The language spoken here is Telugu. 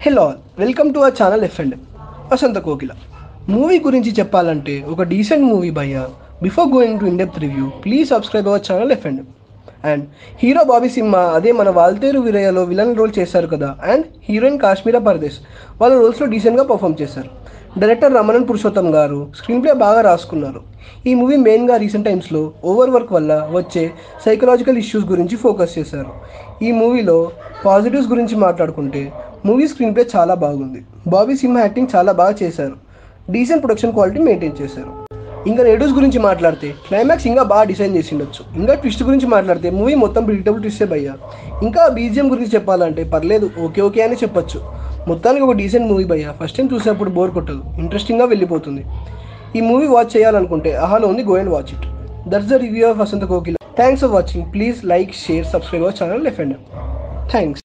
hello all welcome to our channel F and Vasantha Kokila movie గురించి చెప్పాలంటే ఒక డీసెంట్ మూవీ భయ్య before going to in depth review please subscribe our channel F and and hero Bobby Simha అదే మన వాల్తేరు వీరయ్యలో విలన్ రోల్ చేశారు కదా అండ్ హీరోయిన్ కాశ్మీరా పరదేశ్ వాళ్ళ రోల్స్లో డీసెంట్గా పర్ఫామ్ చేశారు డైరెక్టర్ రమణన్ పురుషోత్తం గారు స్క్రీన్ ప్లే బాగా రాసుకున్నారు ఈ మూవీ మెయిన్గా రీసెంట్ టైమ్స్లో ఓవర్ వర్క్ వల్ల వచ్చే సైకలాజికల్ ఇష్యూస్ గురించి ఫోకస్ చేశారు ఈ మూవీలో పాజిటివ్స్ గురించి మాట్లాడుకుంటే మూవీ స్క్రీన్ ప్లే చాలా బాగుంది బాబీ సింహ యాక్టింగ్ చాలా బాగా చేశారు డీసెంట్ ప్రొడక్షన్ క్వాలిటీ మెయింటైన్ చేశారు ఇంకా నెగటివ్స్ గురించి మాట్లాడితే క్లైమాక్స్ ఇంకా బాగా డిజైన్ చేసి ఉండొచ్చు ఇంకా ట్విస్ట్ గురించి మాట్లాడితే మూవీ మొత్తం ప్రిడిక్టబుల్ ట్విస్టే భయ్యా ఇంకా బీజిఎం గురించి చెప్పాలంటే పర్లేదు ఓకే ఓకే అని చెప్పొచ్చు మొత్తానికి ఒక డీసెంట్ మూవీ భయ్యా ఫస్ట్ టైం చూసినప్పుడు బోర్ కొట్టదు ఇంట్రెస్టింగ్గా వెళ్ళిపోతుంది ఈ మూవీ వాచ్ చేయాలనుకుంటే అహాలో ఉంది go and watch it that's the review of Vasantha Kokila thanks for watching please like share subscribe our channel F and thanks